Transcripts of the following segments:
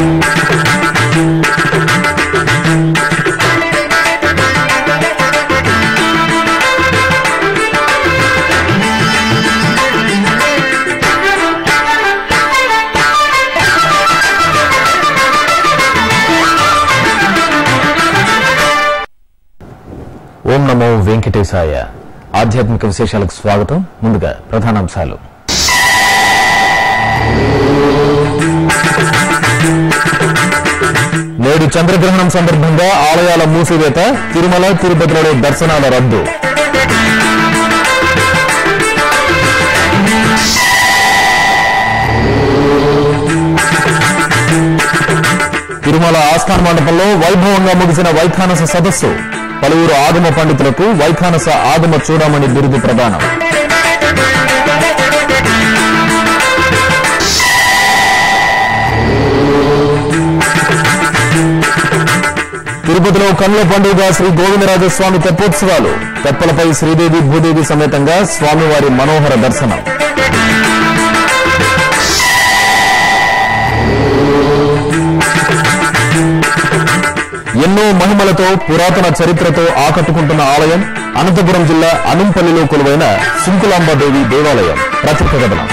ఓం నమో వెంకటేశాయ ఆధ్యాత్మిక విశేషాలకు స్వాగతం ముందుగా ప్రధానాంశాలు నేడు చంద్రగ్రహణం సందర్భంగా ఆలయాల మూసివేత తిరుమల తిరుపతిలో దర్శనాల రద్దు తిరుమల ఆస్థాన మండపంలో వైభవంగా ముగిసిన వైఖానస సదస్సు పలువురు ఆగమ పండితులకు వైఖానస ఆగమ చూడమని బిరుదు ప్రదానం తిరుపతిలో కన్నుల పండుగ శ్రీ గోవిందరాజస్వామి తెప్పోత్సవాలు తెప్పలపై శ్రీదేవి భూదేవి సమేతంగా స్వామివారి మనోహర దర్శనం ఎన్నో మహిమలతో పురాతన చరిత్రతో ఆకట్టుకుంటున్న ఆలయం అనంతపురం జిల్లా అనుంపల్లిలో కొలువైన సుంకులాంబాదేవి దేవాలయం ప్రత్యేక కథనం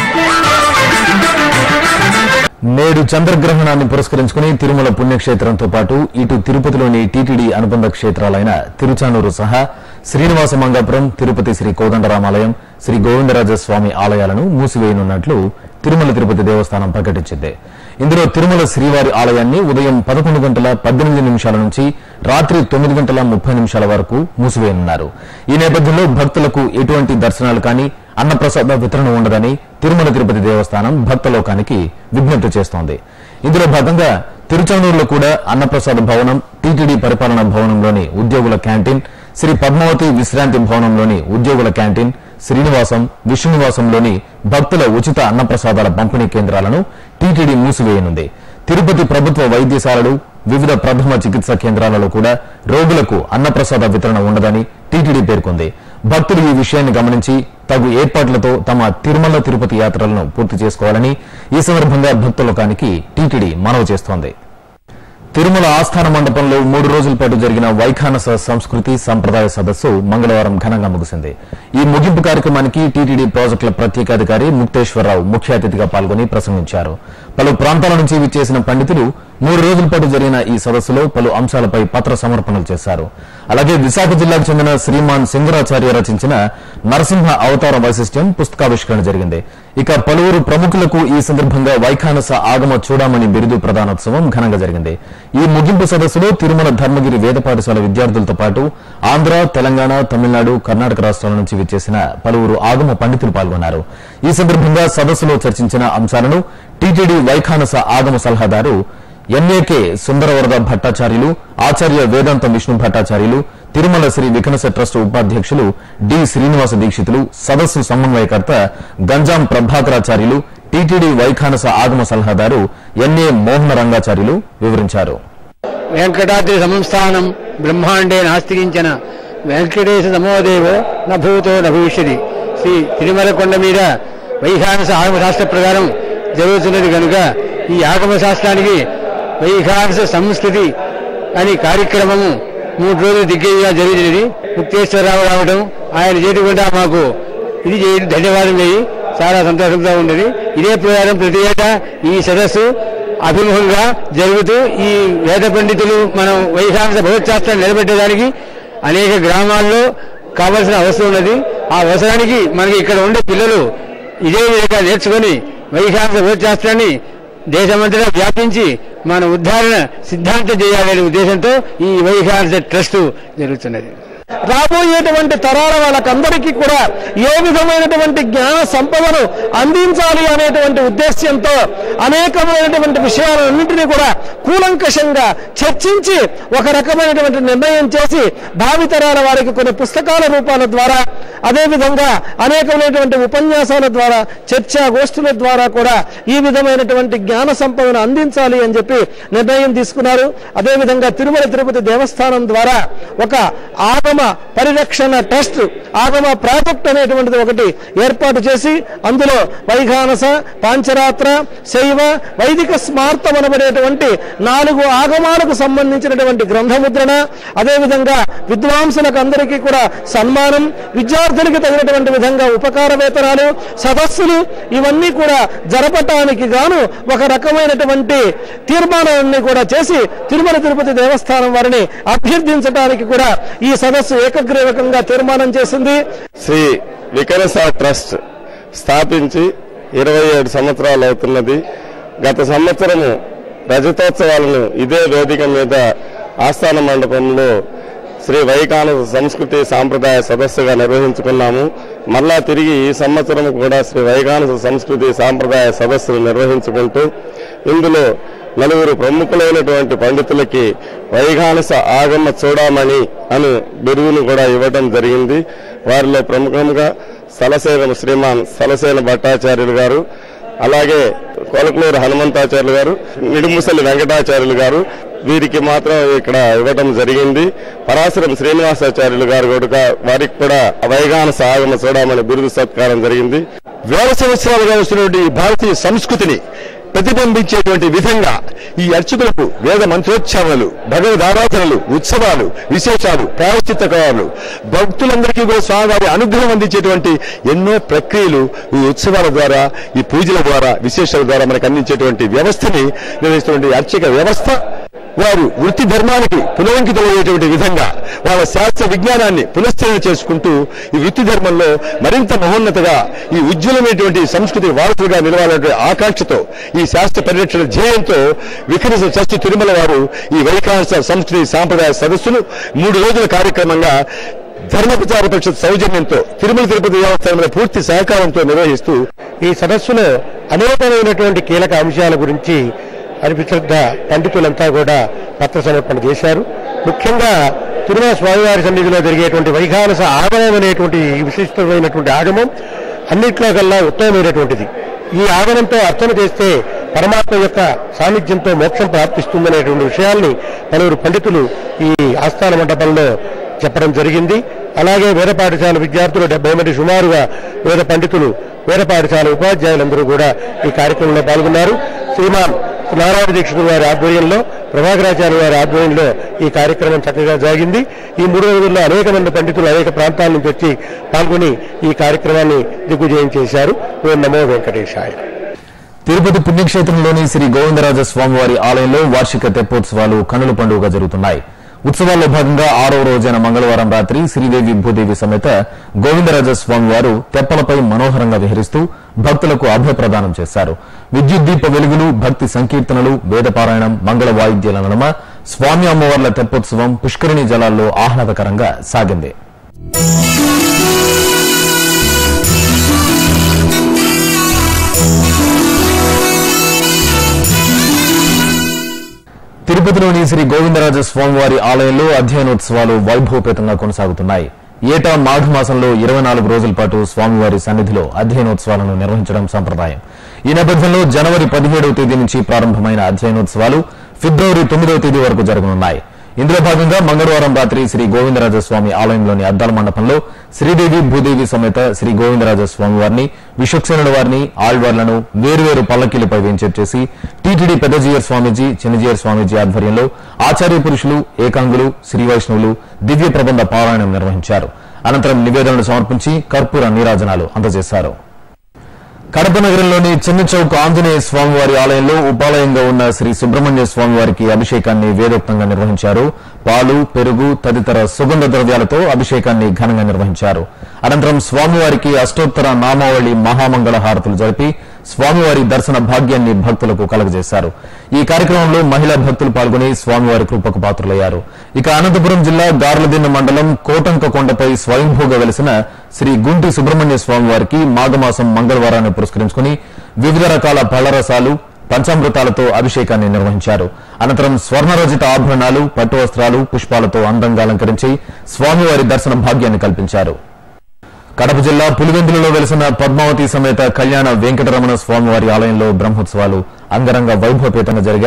నేడు చంద్రగ్రహణాన్ని పురస్కరించుకుని తిరుమల పుణ్యక్షేత్రంతో పాటు ఇటు తిరుపతిలోని టీటీడీ అనుబంధ క్షేత్రాలైన తిరుచానూరు సహా శ్రీనివాస మంగాపురం తిరుపతి శ్రీ కోదండరామాలయం శ్రీ గోవిందరాజ స్వామి ఆలయాలను మూసివేయనున్నట్లు తిరుమల తిరుపతి దేవస్థానం ప్రకటించింది ఇందులో తిరుమల శ్రీవారి ఆలయాన్ని ఉదయం పదకొండు గంటల పద్దెనిమిది నిమిషాల నుంచి రాత్రి తొమ్మిది గంటల ముప్పై నిమిషాల వరకు మూసివేయనున్నారు ఈ నేపథ్యంలో భక్తులకు ఎటువంటి దర్శనాలు కానీ అన్నప్రసాద వితరణ ఉండదని తిరుమల తిరుపతి దేవస్థానం భక్తలోకానికి విజ్ఞప్తి చేస్తోంది ఇందులో భాగంగా తిరుచానూరులో కూడా అన్నప్రసాద భవనం టీటీడీ పరిపాలనా భవనంలోని ఉద్యోగుల క్యాంటీన్ శ్రీ పద్మావతి విశ్రాంతి భవనంలోని ఉద్యోగుల క్యాంటీన్ శ్రీనివాసం విష్ణునివాసంలోని భక్తుల ఉచిత అన్నప్రసాదాల పంపిణీ కేంద్రాలను టీటీడీ మూసివేయనుంది తిరుపతి ప్రభుత్వ వైద్యశాలలు వివిధ ప్రథమ చికిత్సా కేంద్రాలలో కూడా రోగులకు అన్నప్రసాద వితరణ ఉండదని టీటీడీ పేర్కొంది భక్తులు ఈ విషయాన్ని గమనించి తగు ఏర్పాట్లతో తమ తిరుమల తిరుపతి యాత్రలను పూర్తి చేసుకోవాలని ఈ సందర్భంగా భక్తులకానికి టీటీడీ మనవి చేస్తోంది తిరుమల ఆస్థాన మండపంలో మూడు రోజుల పాటు జరిగిన వైఖానస సంస్కృతి సంప్రదాయ సదస్సు మంగళవారం ఘనంగా ముగిసింది ఈ ముగింపు కార్యక్రమానికి టీటీడీ ప్రాజెక్టుల ప్రత్యేకాధికారి ముక్తేశ్వరరావు ముఖ్య అతిథిగా పాల్గొని ప్రసంగించారు పలు ప్రాంతాల నుంచి విచ్చేసిన పండితులు మూడు రోజుల పాటు జరిగిన ఈ సదస్సులో పలు అంశాలపై పత్ర సమర్పణలు చేశారు అలాగే విశాఖ జిల్లాకు చెందిన శ్రీమాన్ సింగరాచార్య రచించిన నరసింహ అవతార వైశిష్ట్యం పుస్తకావిష్కరణ జరిగింది ఇక పలువురు ప్రముఖులకు ఈ సందర్భంగా వైఖానస ఆగమ చూడమని బిరుదు ప్రదానోత్సవం ఘనంగా జరిగింది ఈ ముగింపు సదస్సులో తిరుమల ధర్మగిరి వేద పాఠశాల విద్యార్థులతో పాటు ఆంధ్ర తెలంగాణ తమిళనాడు కర్ణాటక రాష్ట్రాల నుంచి విచ్చేసిన పలువురు ఆగమ పండితులు పాల్గొన్నారు ఈ సందర్భంగా సదస్సులో చర్చించిన అంశాలను టీటీడీ వైఖానస ఆగమ సలహాదారు ఎన్ఏకే సుందరవరద భట్టాచార్యులు ఆచార్య వేదాంతం విష్ణు భట్టాచార్యులు తిరుమల శ్రీ వికనస ట్రస్ట్ ఉపాధ్యక్షులు డి శ్రీనివాస దీక్షితులు సదస్సు సమన్వయకర్త గంజాం ప్రభాకరాచార్యులు టీటీడీ వైఖానస ఆగమ సలహాదారు ఎన్ఏ మోహన రంగాచార్యులు వివరించారు వెంకటాద్రి సంస్థానం బ్రహ్మాండే నాస్తికించిన వెంకటేశ సమోదేవో నభూతో నభవిష్యతి శ్రీ తిరుమల కొండ మీద వైఖానస ఆగమ శాస్త్ర ప్రకారం జరుగుతున్నది కనుక ఈ ఆగమ శాస్త్రానికి వైఖానస సంస్కృతి అని కార్యక్రమము మూడు రోజులు దిగ్గజగా జరిగినది ముక్తేశ్వరరావు రావడం ఆయన చేతి గుండా మాకు ఇది చేయడం ధన్యవాదం చేయి చాలా సంతోషంగా ఉన్నది ఇదే ప్రకారం ప్రతి ఏటా ఈ సదస్సు అభిముఖంగా జరుగుతూ ఈ వేద పండితులు మనం వైశాఖ భగవత్శాస్త్రాన్ని నిలబెట్టడానికి అనేక గ్రామాల్లో కావలసిన అవసరం ఉన్నది ఆ అవసరానికి మనకి ఇక్కడ ఉండే పిల్లలు ఇదే విధంగా నేర్చుకొని వైశాఖ భగవత్శాస్త్రాన్ని దేశమంతటా వ్యాపించి మన ఉద్ధారణ సిద్ధాంతం చేయాలనే ఉద్దేశంతో ఈ వైఖానస ట్రస్ట్ జరుగుతున్నది రాబోయేటువంటి తరాల వాళ్ళకందరికీ కూడా ఏ విధమైనటువంటి జ్ఞాన సంపదను అందించాలి అనేటువంటి ఉద్దేశ్యంతో అనేకమైనటువంటి విషయాలన్నింటినీ కూడా కూలంకషంగా చర్చించి ఒక రకమైనటువంటి నిర్ణయం చేసి భావితరాల వారికి కొన్ని పుస్తకాల రూపాల ద్వారా అదేవిధంగా అనేకమైనటువంటి ఉపన్యాసాల ద్వారా చర్చా గోష్ఠుల ద్వారా కూడా ఈ విధమైనటువంటి జ్ఞాన సంపదను అందించాలి అని చెప్పి నిర్ణయం తీసుకున్నారు అదేవిధంగా తిరుమల తిరుపతి దేవస్థానం ద్వారా ఒక ఆగమ ఆగమ పరిరక్షణ ట్రస్ట్ ఆగమ ప్రాజెక్ట్ అనేటువంటిది ఒకటి ఏర్పాటు చేసి అందులో వైఖానస పాంచరాత్ర శైవ వైదిక స్మార్తం అనబడేటువంటి నాలుగు ఆగమాలకు సంబంధించినటువంటి గ్రంథముద్రణ అదేవిధంగా విద్వాంసులకు అందరికీ కూడా సన్మానం విద్యార్థులకి తగినటువంటి విధంగా ఉపకార వేతనాలు సదస్సులు ఇవన్నీ కూడా జరపటానికి గాను ఒక రకమైనటువంటి తీర్మానాన్ని కూడా చేసి తిరుమల తిరుపతి దేవస్థానం వారిని అభ్యర్థించడానికి కూడా ఈ సదస్సు ఏకగ్రీవకంగా తీర్మానం చేసింది శ్రీ వికరస ట్రస్ట్ స్థాపించి ఇరవై ఏడు సంవత్సరాలు అవుతున్నది గత సంవత్సరము రజతోత్సవాలను ఇదే వేదిక మీద ఆస్థాన మండపంలో శ్రీ వైకాన సంస్కృతి సాంప్రదాయ సదస్సుగా నిర్వహించుకున్నాము మళ్ళా తిరిగి ఈ సంవత్సరం కూడా శ్రీ వైకాన సంస్కృతి సాంప్రదాయ సదస్సులు నిర్వహించుకుంటూ ఇందులో నలుగురు ప్రముఖులైనటువంటి పండితులకి వైఘానస ఆగమ చూడమణి అని బిరుదును కూడా ఇవ్వడం జరిగింది వారిలో ప్రముఖంగా సలసేన శ్రీమాన్ సలసేన భట్టాచార్యులు గారు అలాగే కొలకలూరు హనుమంతాచార్యులు గారు నిడుముసలి వెంకటాచార్యులు గారు వీరికి మాత్రం ఇక్కడ ఇవ్వడం జరిగింది పరాశరం శ్రీనివాసాచార్యులు గారు కూడా వారికి కూడా వైగానస ఆగమ చూడమని బిరుదు సత్కారం జరిగింది వేల సంవత్సరాలుగా వస్తున్నటువంటి ఈ భారతీయ సంస్కృతిని ప్రతిబింబించేటువంటి విధంగా ఈ అర్చకులకు వేద మంత్రోచ్చారణలు భగవద్ ఆరాధనలు ఉత్సవాలు విశేషాలు ప్రాయశ్చిత్త కావాలు భక్తులందరికీ కూడా స్వామివారి అనుగ్రహం అందించేటువంటి ఎన్నో ప్రక్రియలు ఈ ఉత్సవాల ద్వారా ఈ పూజల ద్వారా విశేషాల ద్వారా మనకు అందించేటువంటి వ్యవస్థని నిర్వహిస్తున్నటువంటి అర్చక వ్యవస్థ వారు వృత్తి ధర్మానికి పునరంకితమయ్యేటువంటి విధంగా వాళ్ళ శాస్త్ర విజ్ఞానాన్ని పునశ్చరణ చేసుకుంటూ ఈ వృత్తి ధర్మంలో మరింత మహోన్నతగా ఈ ఉజ్వలమైనటువంటి సంస్కృతి వారసులుగా నిలవాలనే ఆకాంక్షతో ఈ శాస్త్ర పరిరక్షణ ధ్యేయంతో వికరస చర్చి తిరుమల వారు ఈ వైకాంశ సంస్కృతి సాంప్రదాయ సదస్సును మూడు రోజుల కార్యక్రమంగా ధర్మ ప్రచార పరిషత్ సౌజన్యంతో తిరుమల తిరుపతి దేవస్థానం పూర్తి సహకారంతో నిర్వహిస్తూ ఈ సదస్సులో అనేకమైనటువంటి కీలక అంశాల గురించి అనిపిశ్రద్ధ పండితులంతా కూడా పత్ర సమర్పణ చేశారు ముఖ్యంగా తిరుమల స్వామివారి సన్నిధిలో జరిగేటువంటి వైఖానస ఆగమం అనేటువంటి ఈ విశిష్టమైనటువంటి ఆగమం అన్నిట్లో కల్లా ఉత్తమమైనటువంటిది ఈ ఆగమంతో అర్చన చేస్తే పరమాత్మ యొక్క సాన్నిధ్యంతో మోక్షం ప్రాప్తిస్తుందనేటువంటి విషయాల్ని పలువురు పండితులు ఈ ఆస్థాన మండపంలో చెప్పడం జరిగింది అలాగే వేద పాఠశాల విద్యార్థులు డెబ్బై మంది సుమారుగా వేద పండితులు వేద పాఠశాల ఉపాధ్యాయులందరూ కూడా ఈ కార్యక్రమంలో పాల్గొన్నారు శ్రీమాన్ నారాయణ దీక్షితుల వారి ఆధ్వర్యంలో ప్రభాకరాచార్య వారి ఆధ్వర్యంలో ఈ కార్యక్రమం చక్కగా జరిగింది ఈ మూడు రోజుల్లో అనేక మంది పండితులు అనేక ప్రాంతాల నుంచి వచ్చి పాల్గొని ఈ కార్యక్రమాన్ని దిగ్విజయం చేశారు ఓం నమో వెంకటేశాయ తిరుపతి పుణ్యక్షేత్రంలోని శ్రీ గోవిందరాజ స్వామివారి ఆలయంలో వార్షిక తెప్పోత్సవాలు కన్నుల పండుగగా జరుగుతున్నాయి ఉత్సవాల్లో భాగంగా ఆరో రోజైన మంగళవారం రాత్రి శ్రీదేవి భూదేవి సమేత గోవిందరాజ స్వామివారు తెప్పలపై మనోహరంగా విహరిస్తూ భక్తులకు అభయప్రదానం చేశారు విద్యుత్ దీప వెలుగులు భక్తి సంకీర్తనలు వేదపారాయణం మంగళ వాయిద్యాల నడుమ స్వామి అమ్మవార్ల తెప్పోత్సవం పుష్కరిణి జలాల్లో ఆహ్లాదకరంగా సాగింది తిరుపతిలోని శ్రీ గోవిందరాజ స్వామివారి ఆలయంలో అధ్యయనోత్సవాలు వైభవపేతంగా కొనసాగుతున్నాయి ఏటా మాఘమాసంలో ఇరవై నాలుగు రోజుల పాటు స్వామివారి సన్నిధిలో అధ్యయనోత్సవాలను నిర్వహించడం సంప్రదాయం ఈ నేపథ్యంలో జనవరి పదిహేడవ తేదీ నుంచి ప్రారంభమైన అధ్యయనోత్సవాలు ఫిబ్రవరి తొమ్మిదవ తేదీ వరకు జరగనున్నాయి ఇందులో భాగంగా మంగళవారం రాత్రి శ్రీ గోవిందరాజ స్వామి ఆలయంలోని అద్దాల మండపంలో శ్రీదేవి భూదేవి సమేత శ్రీ గోవిందరాజ స్వామి వారిని విశ్వక్సేనుల వారిని ఆళ్వార్లను వేరువేరు పల్లకీలపై వేంచేసి టీటీడీ పెద్దజీయర్ స్వామీజీ చిన్నజీయర్ స్వామీజీ ఆధ్వర్యంలో ఆచార్య పురుషులు ఏకాంగులు శ్రీ వైష్ణవులు దివ్య ప్రబంధ పారాయణం నిర్వహించారు అనంతరం నివేదనలు సమర్పించి కర్పూర నీరాజనాలు అందజేశారు కడప నగరంలోని చిన్న చౌక్ ఆంజనేయ స్వామివారి ఆలయంలో ఉపాలయంగా ఉన్న శ్రీ సుబ్రహ్మణ్య స్వామివారికి అభిషేకాన్ని వేదోక్తంగా నిర్వహించారు పాలు పెరుగు తదితర సుగంధ ద్రవ్యాలతో అభిషేకాన్ని ఘనంగా నిర్వహించారు అనంతరం స్వామివారికి అష్టోత్తర నామావళి మహామంగళ హారతులు జరిపి స్వామివారి దర్శన భాగ్యాన్ని భక్తులకు కలగజేశారు ఈ కార్యక్రమంలో మహిళా భక్తులు పాల్గొని స్వామివారి కృపకు పాత్రులయ్యారు ఇక అనంతపురం జిల్లా గార్లదిన్న మండలం కోటంక కొండపై స్వయంభూగా వెలిసిన శ్రీ గుంటి సుబ్రహ్మణ్య స్వామివారికి మాఘమాసం మంగళవారాన్ని పురస్కరించుకుని వివిధ రకాల పళ్లరసాలు పంచామృతాలతో అభిషేకాన్ని నిర్వహించారు అనంతరం స్వర్ణరజిత ఆభరణాలు పట్టు వస్త్రాలు పుష్పాలతో అందంగా అలంకరించి స్వామివారి దర్శన భాగ్యాన్ని కల్పించారు కడప జిల్లా పులివెందులలో వెలిసిన పద్మావతి సమేత కళ్యాణ వెంకటరమణ స్వామివారి ఆలయంలో బ్రహ్మోత్సవాలు అంగరంగ వైభవపేతంగా జరిగాయి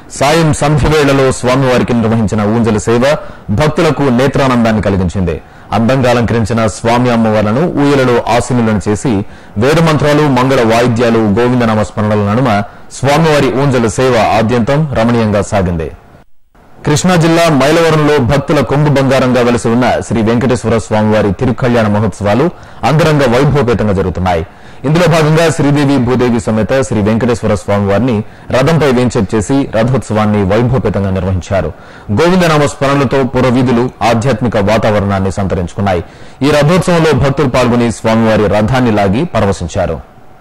సాయం సంధ్య వేళలో స్వామివారికి నిర్వహించిన ఊంజల సేవ భక్తులకు నేత్రానందాన్ని కలిగించింది అందంగా అలంకరించిన స్వామి అమ్మవార్లను ఊయలలో ఆసీనులను చేసి వేదమంత్రాలు మంగళ వాయిద్యాలు గోవిందనామ స్మరణల నడుమ స్వామివారి ఊంజల సేవ ఆద్యంతం రమణీయంగా సాగింది కృష్ణా జిల్లా మైలవరంలో భక్తుల కొంగు బంగారంగా వెలసి ఉన్న శ్రీ వెంకటేశ్వర స్వామివారి తిరుకళ్యాణ మహోత్సవాలు అంగరంగ వైభవపేతంగా జరుగుతున్నాయి ఇందులో భాగంగా శ్రీదేవి భూదేవి సమేత శ్రీ వెంకటేశ్వర స్వామివారిని రథంపై వేంచేపు చేసి రథోత్సవాన్ని వైభవపేతంగా నిర్వహించారు గోవిందనామ స్మరణలతో పురవీధులు ఆధ్యాత్మిక వాతావరణాన్ని సంతరించుకున్నాయి ఈ రథోత్సవంలో భక్తులు పాల్గొని స్వామివారి రథాన్ని లాగి పరవశించారు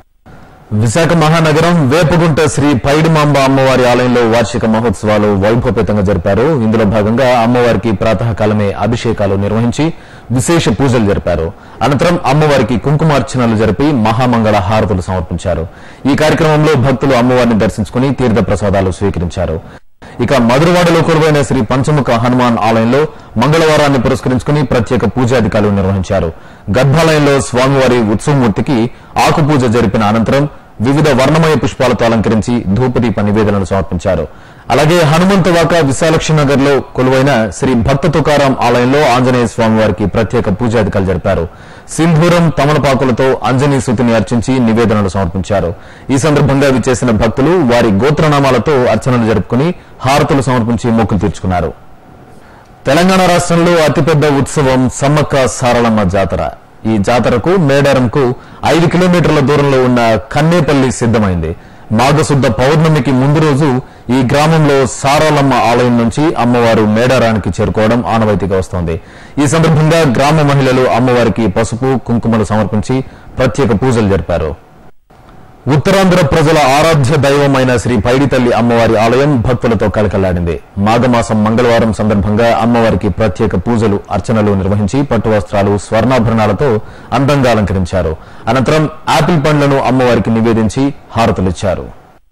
విశాఖ మహానగరం వేపగుంట శ్రీ పైడిమాంబ అమ్మవారి ఆలయంలో వార్షిక మహోత్సవాలు వైభవపేతంగా జరిపారు ఇందులో భాగంగా అమ్మవారికి ప్రాతకాలమే అభిషేకాలు నిర్వహించి విశేష పూజలు జరిపారు అనంతరం అమ్మవారికి కుంకుమార్చనలు జరిపి మహామంగళ హారతులు సమర్పించారు ఈ కార్యక్రమంలో భక్తులు అమ్మవారిని దర్శించుకుని తీర్థ ప్రసాదాలు స్వీకరించారు ఇక మధురవాడలో కొలువైన శ్రీ పంచముఖ హనుమాన్ ఆలయంలో మంగళవారాన్ని పురస్కరించుకుని ప్రత్యేక పూజాధికారులు నిర్వహించారు గర్భాలయంలో స్వామివారి ఉత్సవమూర్తికి ఆకుపూజ జరిపిన అనంతరం వివిధ వర్ణమయ పుష్పాలతో అలంకరించి ధూపదీప నివేదనలు సమర్పించారు అలాగే హనుమంతవాక విశాలక్ష్మీనగర్ లో కొలువైన శ్రీ భక్త తుకారాం ఆలయంలో ఆంజనేయ స్వామివారికి ప్రత్యేక పూజాధికారులు జరిపారు సింధూరం తమలపాకులతో అంజనీ సుతిని అర్చించి నివేదనలు సమర్పించారు ఈ సందర్భంగా విచ్చేసిన భక్తులు వారి గోత్రనామాలతో అర్చనలు జరుపుకుని హారతులు సమర్పించి మొక్కులు తీర్చుకున్నారు తెలంగాణ రాష్ట్రంలో అతిపెద్ద ఉత్సవం సమ్మక్క సారళమ్మ జాతర ఈ జాతరకు మేడారంకు ఐదు కిలోమీటర్ల దూరంలో ఉన్న కన్నేపల్లి సిద్దమైంది మాఘశుద్ధ పౌర్ణమికి ముందు రోజు ఈ గ్రామంలో సారాలమ్మ ఆలయం నుంచి అమ్మవారు మేడారానికి చేరుకోవడం ఆనవాయితీగా వస్తోంది ఈ సందర్భంగా గ్రామ మహిళలు అమ్మవారికి పసుపు కుంకుమలు సమర్పించి ప్రత్యేక పూజలు జరిపారు ఉత్తరాంధ్ర ప్రజల ఆరాధ్య దైవమైన శ్రీ పైడితల్లి అమ్మవారి ఆలయం భక్తులతో కలకల్లాడింది మాఘమాసం మంగళవారం సందర్భంగా అమ్మవారికి ప్రత్యేక పూజలు అర్చనలు నిర్వహించి పట్టు వస్త్రాలు స్వర్ణాభరణాలతో అందంగా అలంకరించారు అనంతరం ఆపిల్ పండ్లను అమ్మవారికి నివేదించి హారతులిచ్చారు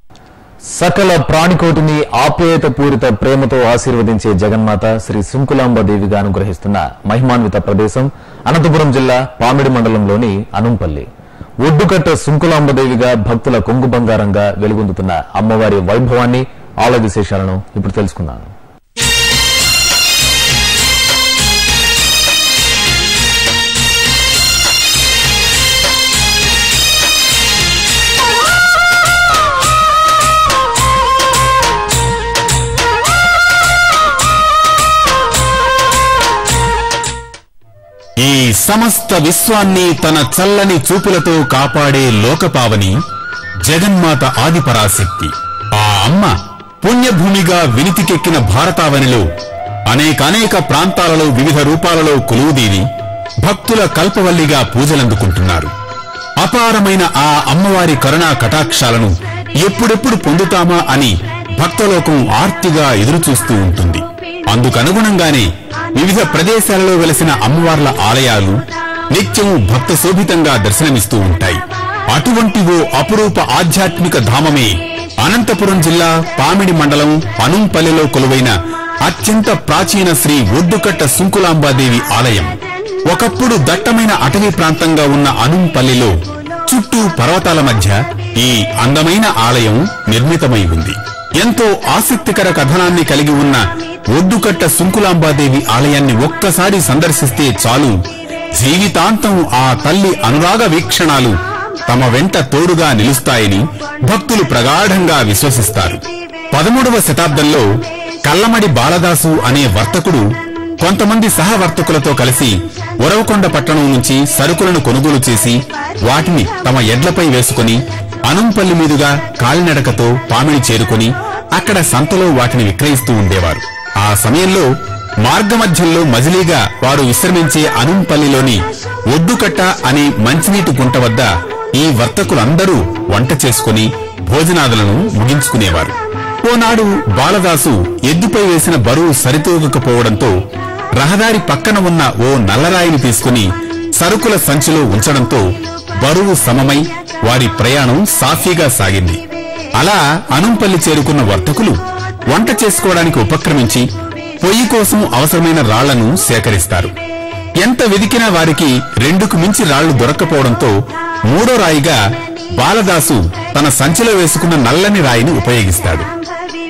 సకల ప్రాణికోటిని ఆప్యాయత పూరిత ప్రేమతో ఆశీర్వదించే జగన్మాత శ్రీ సుంకులాంబ దేవిగా అనుగ్రహిస్తున్న మహిమాన్విత ప్రదేశం అనంతపురం జిల్లా పామిడి మండలంలోని అనుంపల్లి ఒడ్డుకట్ట సుంకులాంబదేవిగా భక్తుల కొంగు బంగారంగా వెలుగొందుతున్న అమ్మవారి వైభవాన్ని ఆల విశేషాలను ఇప్పుడు తెలుసుకుందాం ఈ సమస్త విశ్వాన్ని తన చల్లని చూపులతో కాపాడే లోకపావని జగన్మాత ఆదిపరాశక్తి ఆ అమ్మ పుణ్యభూమిగా వినితికెక్కిన భారతావనిలో అనేకానేక ప్రాంతాలలో వివిధ రూపాలలో కొలువుదీని భక్తుల కల్పవల్లిగా పూజలందుకుంటున్నారు అపారమైన ఆ అమ్మవారి కరుణా కటాక్షాలను ఎప్పుడెప్పుడు పొందుతామా అని భక్తలోకం ఆర్తిగా ఎదురుచూస్తూ ఉంటుంది అందుకనుగుణంగానే వివిధ ప్రదేశాలలో వెలసిన అమ్మవార్ల ఆలయాలు నిత్యం భక్త శోభితంగా దర్శనమిస్తూ ఉంటాయి అటువంటి ఓ అపురూప ఆధ్యాత్మిక ధామమే అనంతపురం జిల్లా పామిడి మండలం అనుంపల్లెలో కొలువైన అత్యంత ప్రాచీన శ్రీ ఒడ్డుకట్ట సుంకులాంబాదేవి ఆలయం ఒకప్పుడు దట్టమైన అటవీ ప్రాంతంగా ఉన్న అనుంపల్లిలో చుట్టూ పర్వతాల మధ్య ఈ అందమైన ఆలయం నిర్మితమై ఉంది ఎంతో ఆసక్తికర కథనాన్ని కలిగి ఉన్న ఒడ్డుకట్ట సుంకులాంబాదేవి ఆలయాన్ని ఒక్కసారి సందర్శిస్తే చాలు జీవితాంతం ఆ తల్లి అనురాగ వీక్షణాలు తమ వెంట తోడుగా నిలుస్తాయని భక్తులు ప్రగాఢంగా విశ్వసిస్తారు పదమూడవ శతాబ్దంలో కల్లమడి బాలదాసు అనే వర్తకుడు కొంతమంది సహవర్తకులతో కలిసి ఉరవకొండ పట్టణం నుంచి సరుకులను కొనుగోలు చేసి వాటిని తమ ఎడ్లపై వేసుకుని అనంపల్లి మీదుగా కాలినడకతో పామిడి చేరుకుని అక్కడ సంతలో వాటిని విక్రయిస్తూ ఉండేవారు ఆ సమయంలో మార్గమధ్యంలో మజిలీగా వారు విశ్రమించే అనుంపల్లిలోని ఒడ్డుకట్ట అనే మంచినీటి గుంట వద్ద ఈ వర్తకులందరూ వంట చేసుకుని భోజనాదులను ముగించుకునేవారు ఓనాడు బాలదాసు ఎద్దుపై వేసిన బరువు సరితూగకపోవడంతో రహదారి పక్కన ఉన్న ఓ నల్లరాయిని తీసుకుని సరుకుల సంచిలో ఉంచడంతో బరువు సమమై వారి ప్రయాణం సాఫీగా సాగింది అలా అనుంపల్లి చేరుకున్న వర్తకులు వంట చేసుకోవడానికి ఉపక్రమించి పొయ్యి కోసం అవసరమైన రాళ్లను సేకరిస్తారు ఎంత వెదికినా వారికి రెండుకు మించి రాళ్లు దొరక్కపోవడంతో మూడో రాయిగా బాలదాసు తన సంచిలో వేసుకున్న నల్లని రాయిని ఉపయోగిస్తాడు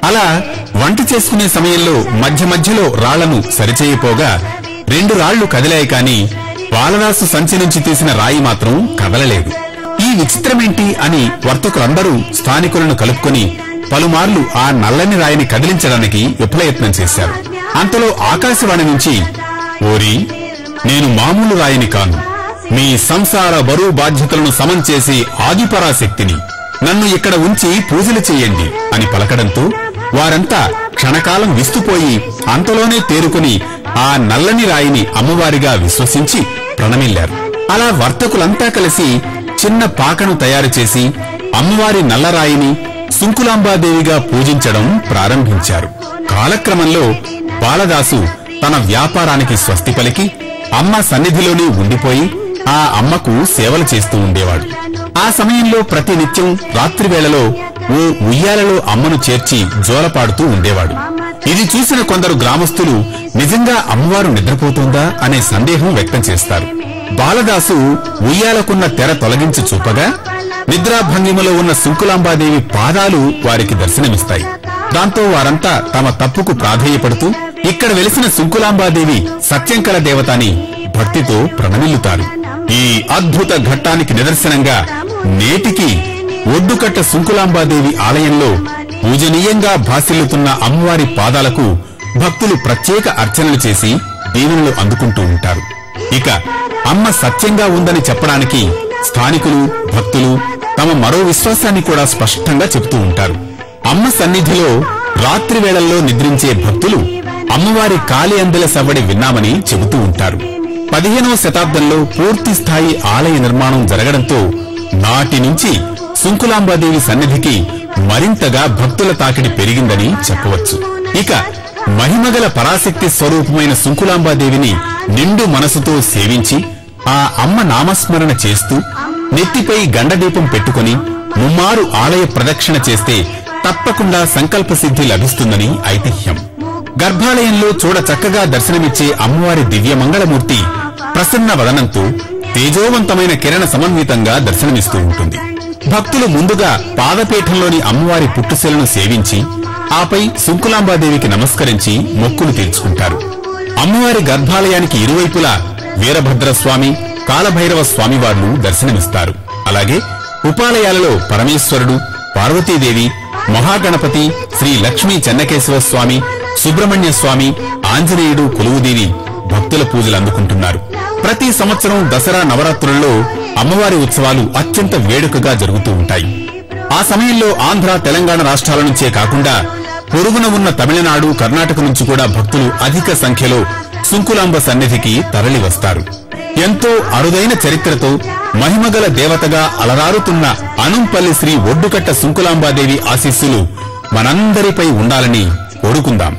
అలా వంట చేసుకునే సమయంలో మధ్య మధ్యలో రాళ్లను సరిచేయపోగా రెండు రాళ్లు కదిలాయి కాని బాలరాసు సంచి నుంచి తీసిన రాయి మాత్రం కదలలేదు ఈ విచిత్రమేంటి అని వర్తకులందరూ స్థానికులను కలుపుకొని పలుమార్లు ఆ నల్లని రాయిని కదిలించడానికి విఫలయత్నం చేశారు అంతలో ఆకాశవాణి నుంచి ఓరి నేను మామూలు రాయిని కాను మీ సంసార బరువు బాధ్యతలను సమం చేసే ఆదిపరాశక్తిని నన్ను ఇక్కడ ఉంచి పూజలు చేయండి అని పలకడంతో వారంతా క్షణకాలం విస్తుపోయి అంతలోనే తేరుకుని ఆ నల్లని రాయిని అమ్మవారిగా విశ్వసించి ప్రణమిల్లారు అలా వర్తకులంతా కలిసి చిన్న పాకను తయారు చేసి అమ్మవారి నల్లరాయిని సుంకులాంబాదేవిగా పూజించడం ప్రారంభించారు కాలక్రమంలో బాలదాసు తన వ్యాపారానికి స్వస్తి పలికి అమ్మ సన్నిధిలోనే ఉండిపోయి ఆ అమ్మకు సేవలు చేస్తూ ఉండేవాడు ఆ సమయంలో ప్రతి నిత్యం రాత్రి వేళలో ఓ ఉయ్యాలలో అమ్మను చేర్చి జోలపాడుతూ ఉండేవాడు ఇది చూసిన కొందరు గ్రామస్తులు నిజంగా అమ్మవారు నిద్రపోతుందా అనే సందేహం వ్యక్తం చేస్తారు బాలదాసు ఉయ్యాలకున్న తెర తొలగించి చూపగా నిద్రాభంగిమలో ఉన్న సుంకులాంబాదేవి పాదాలు వారికి దర్శనమిస్తాయి దాంతో వారంతా తమ తప్పుకు ప్రాధేయపడుతూ ఇక్కడ వెలిసిన సుంకులాంబాదేవి సత్యంకల దేవతని భక్తితో ప్రణమిల్లుతారు ఈ అద్భుత ఘట్టానికి నిదర్శనంగా నేటికి ఒడ్డుకట్ట సుంకులాంబాదేవి ఆలయంలో పూజనీయంగా భాసిల్లుతున్న అమ్మవారి పాదాలకు భక్తులు ప్రత్యేక అర్చనలు చేసి దీవెనలు అందుకుంటూ ఉంటారు ఇక అమ్మ సత్యంగా ఉందని చెప్పడానికి స్థానికులు భక్తులు తమ మరో విశ్వాసాన్ని కూడా స్పష్టంగా చెబుతూ ఉంటారు అమ్మ సన్నిధిలో రాత్రి వేళల్లో నిద్రించే భక్తులు అమ్మవారి కాలి అందెల సవ్వడి విన్నామని చెబుతూ ఉంటారు పదిహేనవ శతాబ్దంలో పూర్తి స్థాయి ఆలయ నిర్మాణం జరగడంతో నాటి నుంచి సుంకులాంబాదేవి సన్నిధికి మరింతగా భక్తుల తాకిడి పెరిగిందని చెప్పవచ్చు ఇక మహిమగల పరాశక్తి స్వరూపమైన సుంకులాంబాదేవిని నిండు మనసుతో సేవించి ఆ అమ్మ నామస్మరణ చేస్తూ నెత్తిపై గండదీపం పెట్టుకుని ముమ్మారు ఆలయ ప్రదక్షిణ చేస్తే తప్పకుండా సంకల్ప సిద్ధి లభిస్తుందని ఐతిహ్యం గర్భాలయంలో చూడ చక్కగా దర్శనమిచ్చే అమ్మవారి దివ్య మంగళమూర్తి ప్రసన్న వదనంతో తేజోవంతమైన కిరణ సమన్వితంగా దర్శనమిస్తూ ఉంటుంది భక్తులు ముందుగా పాదపీఠంలోని అమ్మవారి పుట్టుశలను సేవించి ఆపై సుంకులాంబాదేవికి నమస్కరించి మొక్కులు తీర్చుకుంటారు అమ్మవారి గర్భాలయానికి ఇరువైపులా వీరభద్రస్వామి కాలభైరవ స్వామివార్లు దర్శనమిస్తారు అలాగే ఉపాలయాలలో పరమేశ్వరుడు పార్వతీదేవి మహాగణపతి శ్రీ లక్ష్మీ చెన్నకేశవ స్వామి సుబ్రహ్మణ్య స్వామి ఆంజనేయుడు కొలువుదీరి భక్తుల పూజలు అందుకుంటున్నారు ప్రతి సంవత్సరం దసరా నవరాత్రులలో అమ్మవారి ఉత్సవాలు అత్యంత వేడుకగా జరుగుతూ ఉంటాయి ఆ సమయంలో ఆంధ్ర తెలంగాణ రాష్ట్రాల నుంచే కాకుండా పొరుగున ఉన్న తమిళనాడు కర్ణాటక నుంచి కూడా భక్తులు అధిక సంఖ్యలో సుంకులాంబ సన్నిధికి తరలి వస్తారు ఎంతో అరుదైన చరిత్రతో మహిమగల దేవతగా అలరారుతున్న అనంపల్లి శ్రీ ఒడ్డుకట్ట సుంకులాంబాదేవి ఆశీస్సులు మనందరిపై ఉండాలని కోరుకుందాం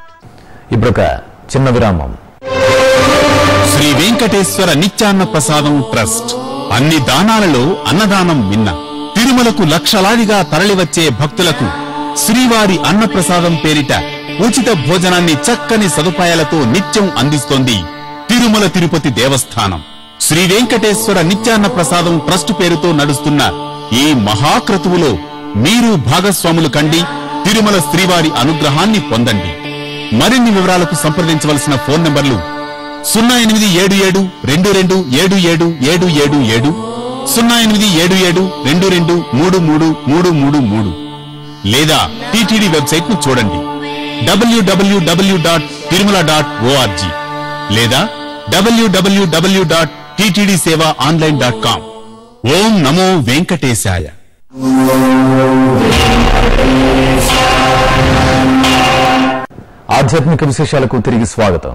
ఇప్పుడొక చిన్న విరామం శ్రీ వెంకటేశ్వర నిత్యాన్న ప్రసాదం ట్రస్ట్ అన్ని దానాలలో అన్నదానం మిన్న తిరుమలకు లక్షలాదిగా తరలివచ్చే భక్తులకు శ్రీవారి అన్నప్రసాదం పేరిట ఉచిత భోజనాన్ని చక్కని సదుపాయాలతో నిత్యం అందిస్తోంది తిరుమల తిరుపతి దేవస్థానం శ్రీ వెంకటేశ్వర నిత్యాన్న ప్రసాదం ట్రస్ట్ పేరుతో నడుస్తున్న ఈ మహాక్రతువులో మీరు భాగస్వాములు కండి తిరుమల శ్రీవారి అనుగ్రహాన్ని పొందండి మరిన్ని వివరాలకు సంప్రదించవలసిన ఫోన్ నంబర్లు సున్నా ఎనిమిది ఏడు ఏడు రెండు రెండు ఏడు ఏడు ఏడు ఏడు ఏడు సున్నా ఎనిమిది ఏడు ఏడు రెండు రెండు మూడు మూడు మూడు మూడు మూడు లేదా టీటీడీ వెబ్సైట్ ను చూడండి W W W dot Tirumala dot O R G లేదా W W W dot TTD Seva online dot com ఓం నమో వెంకటేశాయ ఆధ్యాత్మిక విశేషాలకు తిరిగి స్వాగతం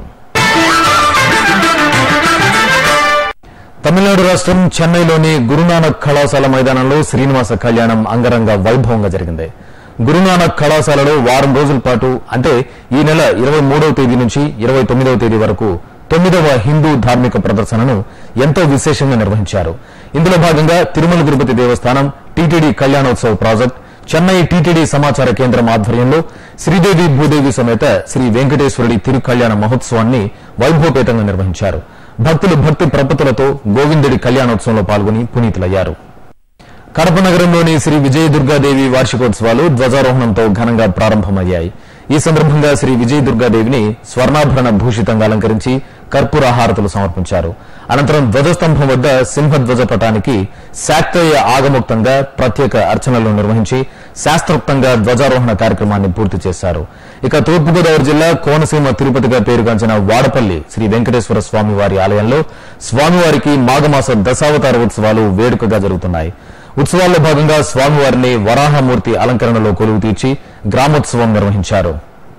తమిళనాడు రాష్ట్రం చెన్నైలోని గురునానక్ కళాశాల మైదానంలో శ్రీనివాస కళ్యాణం అంగరంగ వైభవంగా జరిగింది గురునానక్ కళాశాలలో వారం రోజుల పాటు అంటే ఈ నెల ఇరవై మూడవ తేదీ నుంచి ఇరవై తొమ్మిదవ తేదీ వరకు తొమ్మిదవ హిందూ ధార్మిక ప్రదర్శనను ఎంతో విశేషంగా నిర్వహించారు ఇందులో భాగంగా Tirumala Tirupati Devasthanam TTD Kalyanotsava project Chennai TTD సమాచార కేంద్రం ఆధ్వర్యంలో శ్రీదేవి భూదేవి సమేత శ్రీ వెంకటేశ్వరుడి తిరుకళ్యాణ మహోత్సవాన్ని వైభవపేతంగా నిర్వహించారు భక్తులు భక్తి ప్రపతులతో గోవిందుడి కళ్యాణోత్సవంలో పాల్గొని పునీతులయ్యారు కడప నగరంలోని శ్రీ విజయ దుర్గాదేవి వార్షికోత్సవాలు ధ్వజారోహణంతో ఘనంగా ప్రారంభమయ్యాయి ఈ సందర్భంగా శ్రీ విజయ దుర్గాదేవిని స్వర్ణాభరణ భూషితంగా అలంకరించి కర్పూర హారతులు సమర్పించారు అనంతరం ధ్వజస్తంభం వద్ద సింహధ్వజ పటానికి శాక్తేయ ఆగముక్తంగా ప్రత్యేక అర్చనలు నిర్వహించి శాస్త్రోక్తంగా ధ్వజారోహణ కార్యక్రమాన్ని పూర్తి చేశారు ఇక తూర్పుగోదావరి జిల్లా కోనసీమ తిరుపతిగా పేరుగాంచిన వాడపల్లి శ్రీ వెంకటేశ్వర స్వామి వారి ఆలయంలో స్వామివారికి మాఘమాస దశావతార ఉత్సవాలు వేడుకగా జరుగుతున్నాయి ఉత్సవాల్లో భాగంగా స్వామివారిని వరాహమూర్తి అలంకరణలో కొలువు తీర్చి గ్రామోత్సవం నిర్వహించారు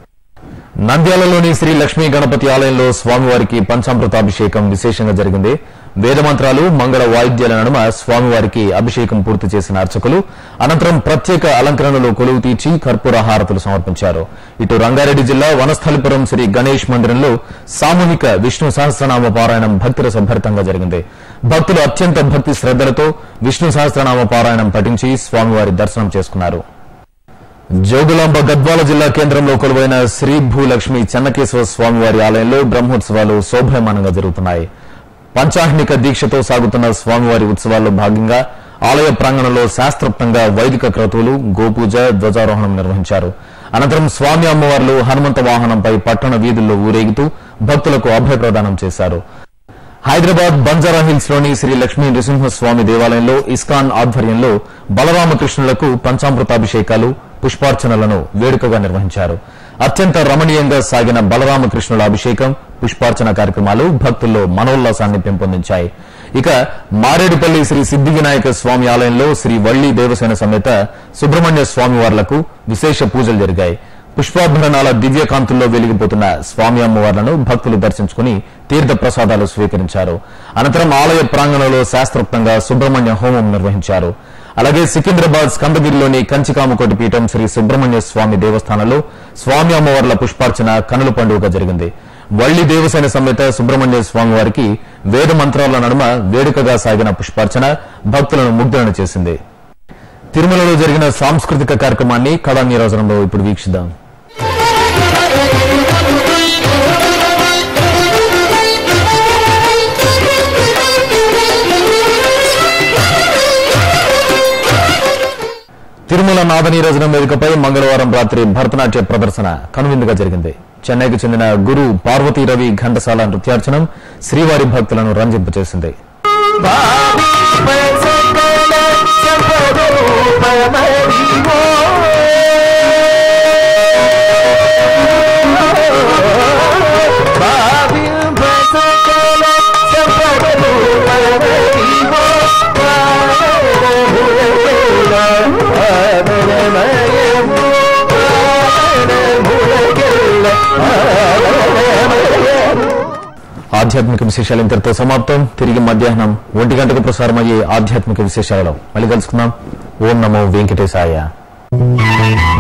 నంద్యాలలోని శ్రీ లక్ష్మీ గణపతి ఆలయంలో స్వామివారికి పంచామృతాభిషేకం విశేషంగా జరిగింది వేదమంత్రాలు మంగళ వాయిద్యాల నడుమ స్వామివారికి అభిషేకం పూర్తి చేసిన అర్చకులు అనంతరం ప్రత్యేక అలంకరణలో కొలువు తీర్చి కర్పూర హారతులు సమర్పించారు ఇటు రంగారెడ్డి జిల్లా వనస్థలిపురం శ్రీ గణేష్ మందిరంలో సామూహిక విష్ణు సహస్రనామ పారాయణం భక్తుల భరితంగా జరిగింది భక్తులు అత్యంత భక్తి శ్రద్దలతో విష్ణు సహస్రనామ పారాయణం పఠించి స్వామివారి దర్శనం చేసుకున్నారు జోగులాంబ గద్వాల జిల్లా కేంద్రంలో కొలువైన శ్రీ భూలక్ష్మి చెన్నకేశ్వర స్వామివారి ఆలయంలో బ్రహ్మోత్సవాలు శోభయమానంగా జరుగుతున్నాయి పంచాహ్నిక దీక్షతో సాగుతున్న స్వామివారి ఉత్సవాల్లో భాగంగా ఆలయ ప్రాంగణంలో శాస్త్రోక్తంగా వైదిక క్రతువులు గోపూజ ధ్వజారోహణం నిర్వహించారు అనంతరం స్వామి అమ్మవార్లు హనుమంత వాహనంపై పట్టణ వీధుల్లో ఊరేగుతూ భక్తులకు అభయప్రదానం చేశారు హైదరాబాద్ బంజారా హిల్స్ లోని శ్రీ లక్ష్మీ నృసింహస్వామి దేవాలయంలో ఇస్కాన్ ఆధ్వర్యంలో బలరామకృష్ణులకు పంచామృతాభిషేకాలు పుష్పార్చనలను వేడుకగా నిర్వహించారు అత్యంత రమణీయంగా సాగిన బలరామకృష్ణుల అభిషేకం పుష్పార్చన కార్యక్రమాలు భక్తుల్లో మనోల్లాసాన్ని పెంపొందించాయి ఇక మారేడుపల్లి శ్రీ సిద్ది వినాయక స్వామి ఆలయంలో శ్రీ వల్లి దేవసేన సమేత సుబ్రహ్మణ్య స్వామి వార్లకు విశేష పూజలు జరిగాయి పుష్పాభరణాల దివ్యకాంతుల్లో వెలిగిపోతున్న స్వామి అమ్మవార్లను భక్తులు దర్శించుకుని తీర్థ ప్రసాదాలు స్వీకరించారు అనంతరం ఆలయ ప్రాంగణంలో శాస్త్రోక్తంగా సుబ్రహ్మణ్య హోమం నిర్వహించారు అలాగే సికింద్రాబాద్ స్కందగిరిలోని కంచికామకోటి పీఠం శ్రీ సుబ్రహ్మణ్య స్వామి దేవస్థానంలో స్వామి అమ్మవార్ల పుష్పార్చన కనుల పండుగ జరిగింది వల్లి దేవసేన సమేత సుబ్రహ్మణ్య స్వామి వారికి వేద మంత్రాల నడుమ వేడుకగా సాగిన పుష్పార్చన భక్తులను ముగ్ధులను చేసింది తిరుమలలో జరిగిన సాంస్కృతిక కార్యక్రమాన్ని కళా నీరాజనంలో ఇప్పుడు వీక్షిద్దాం తిరుమల నాదనీరాజనం వేదికపై మంగళవారం రాత్రి భరతనాట్య ప్రదర్శన కనువిందుగా జరిగింది చెన్నైకి చెందిన గురు పార్వతీ రవి ఘంటసాల నృత్యార్చనం శ్రీవారి భక్తులను రంజింపచేసింది ఆధ్యాత్మిక విశేషాలు ఇంతటితో సమాప్తం తిరిగి మధ్యాహ్నం ఒంటి గంటకు ప్రసారమయ్యే ఆధ్యాత్మిక విశేషాలలో మళ్ళీ కలుసుకుందాం ఓం నమో వెంకటేశాయ